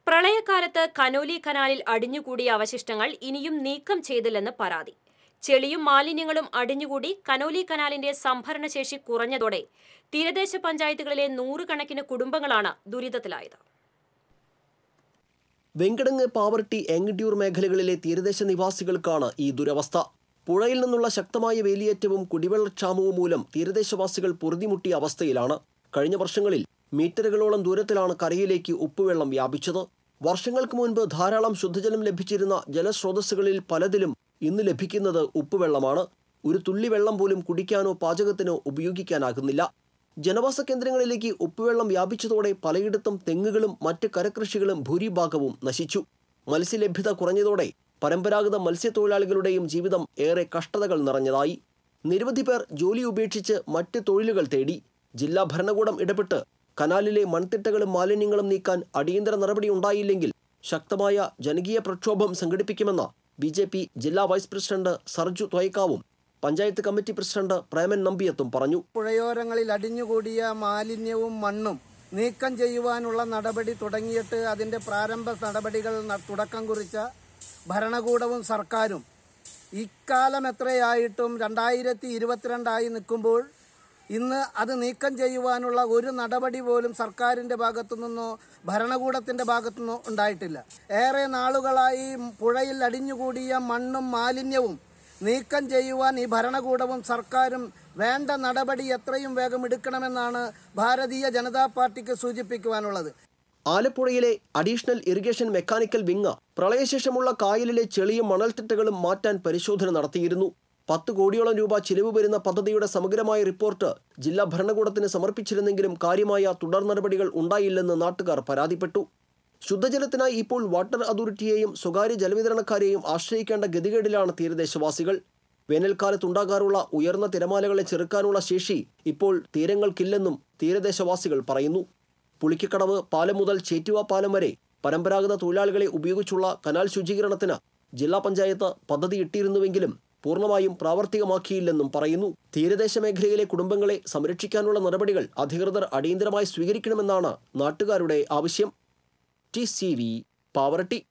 പ്രളയകാലത്ത് കനോലി കനാലിൽ അടിഞ്ഞുകൂടിയ അവശിഷ്ടങ്ങൾ ഇനിയും നീക്കം ചെയ്തില്ലെന്ന് പരാതി ചെളിയും മാലിന്യങ്ങളും അടിഞ്ഞുകൂടി കനോലി കനാലിന്റെ സംഭരണശേഷി കുറഞ്ഞതോടെ തീരദേശ പഞ്ചായത്തുകളിലെ നൂറുകണക്കിന് കുടുംബങ്ങളാണ് ദുരിതത്തിലായത് വെങ്കടങ്ങ് പാവർട്ടി എങ്ങട്ടിയൂർ മേഖലകളിലെ തീരദേശ നിവാസികൾക്കാണ് ഈ ദുരവസ്ഥ പുഴയിൽ നിന്നുള്ള ശക്തമായ വേലിയേറ്റവും കുടിവെള്ളക്ഷാമവും മൂലം തീരദേശവാസികൾ പൊറുതിമുട്ടിയ അവസ്ഥയിലാണ് കഴിഞ്ഞ വർഷങ്ങളിൽ മീറ്ററുകളോളം ദൂരത്തിലാണ് കരയിലേക്ക് ഉപ്പുവെള്ളം വ്യാപിച്ചത് വർഷങ്ങൾക്ക് മുൻപ് ധാരാളം ശുദ്ധജലം ലഭിച്ചിരുന്ന ജലസ്രോതസ്സുകളിൽ പലതിലും ഇന്ന് ലഭിക്കുന്നത് ഉപ്പുവെള്ളമാണ് ഒരു തുള്ളി വെള്ളം പോലും കുടിക്കാനോ പാചകത്തിനോ ഉപയോഗിക്കാനാകുന്നില്ല ജനവാസ കേന്ദ്രങ്ങളിലേക്ക് ഉപ്പുവെള്ളം വ്യാപിച്ചതോടെ പലയിടത്തും തെങ്ങുകളും മറ്റ് കരകൃഷികളും ഭൂരിഭാഗവും നശിച്ചു മത്സ്യലഭ്യത കുറഞ്ഞതോടെ പരമ്പരാഗത മത്സ്യത്തൊഴിലാളികളുടെയും ജീവിതം ഏറെ കഷ്ടതകൾ നിറഞ്ഞതായി നിരവധി പേർ ജോലി ഉപേക്ഷിച്ച് മറ്റ് തൊഴിലുകൾ തേടി ജില്ലാ ഭരണകൂടം ഇടപെട്ട് കനാലിലെ മൺതിട്ടകളും മാലിന്യങ്ങളും നീക്കാൻ അടിയന്തര നടപടി ഉണ്ടായില്ലെങ്കിൽ ശക്തമായ ജനകീയ പ്രക്ഷോഭം സംഘടിപ്പിക്കുമെന്ന് ബി ജെ പി ജില്ലാ വൈസ് പ്രസിഡന്റ് സർജു ത്വയ്ക്കാവും പഞ്ചായത്ത് കമ്മിറ്റി പ്രസിഡന്റ് പ്രേമൻ നമ്പിയത്തും പറഞ്ഞു പുഴയോരങ്ങളിൽ അടിഞ്ഞുകൂടിയ മാലിന്യവും മണ്ണും നീക്കം ചെയ്യുവാനുള്ള നടപടി തുടങ്ങിയിട്ട് അതിൻ്റെ പ്രാരംഭ നടപടികൾ ന- തുടക്കം കുറിച്ച ഭരണകൂടവും സർക്കാരും ഇക്കാലം എത്രയായിട്ടും രണ്ടായിരത്തി ഇരുപത്തിരണ്ടായി നിൽക്കുമ്പോൾ ഇന്ന് അത് നീക്കം ചെയ്യുവാനുള്ള ഒരു നടപടി പോലും സർക്കാരിൻ്റെ ഭാഗത്തു നിന്നോ ഭരണകൂടത്തിൻ്റെ ഭാഗത്തു നിന്നോ ഉണ്ടായിട്ടില്ല ഏറെ നാളുകളായി പുഴയിൽ അടിഞ്ഞുകൂടിയ മണ്ണും മാലിന്യവും നീക്കം ചെയ്യുവാൻ ഈ ഭരണകൂടവും സർക്കാരും വേണ്ട നടപടി എത്രയും വേഗം എടുക്കണമെന്നാണ് ഭാരതീയ ജനതാ പാർട്ടിക്ക് സൂചിപ്പിക്കുവാനുള്ളത് ആലപ്പുഴയിലെ അഡീഷണൽ ഇറിഗേഷൻ മെക്കാനിക്കൽ വിങ് പ്രളയശേഷമുള്ള കായലിലെ ചെളിയും മണൽത്തിട്ടകളും മാറ്റാൻ പരിശോധന നടത്തിയിരുന്നു പത്ത് കോടിയോളം രൂപ ചിലവ് വരുന്ന പദ്ധതിയുടെ സമഗ്രമായ റിപ്പോർട്ട് ജില്ലാ ഭരണകൂടത്തിന് സമർപ്പിച്ചിരുന്നെങ്കിലും കാര്യമായ തുടർ നടപടികൾ ഉണ്ടായില്ലെന്ന് നാട്ടുകാർ പരാതിപ്പെട്ടു ശുദ്ധജലത്തിനായി ഇപ്പോൾ വാട്ടർ അതോറിറ്റിയെയും സ്വകാര്യ ജലവിതരണക്കാരെയും ആശ്രയിക്കേണ്ട ഗതികേടിലാണ് തീരദേശവാസികൾ വേനൽക്കാലത്തുണ്ടാകാറുള്ള ഉയർന്ന തിരമാലകളെ ചെറുക്കാനുള്ള ശേഷി ഇപ്പോൾ തീരങ്ങൾക്കില്ലെന്നും തീരദേശവാസികൾ പറയുന്നു പുളിക്കക്കടവ് പാലം മുതൽ ചേറ്റുവ പാലം വരെ പരമ്പരാഗത തൊഴിലാളികളെ ഉപയോഗിച്ചുള്ള കനാൽ ശുചീകരണത്തിന് ജില്ലാ പഞ്ചായത്ത് പദ്ധതി ഇട്ടിരുന്നുവെങ്കിലും പൂർണ്ണമായും പ്രാവർത്തികമാക്കിയില്ലെന്നും പറയുന്നു തീരദേശ മേഖലയിലെ കുടുംബങ്ങളെ സംരക്ഷിക്കാനുള്ള നടപടികൾ അധികൃതർ അടിയന്തരമായി സ്വീകരിക്കണമെന്നാണ് നാട്ടുകാരുടെ ആവശ്യം ടി സി വി പാവറട്ടി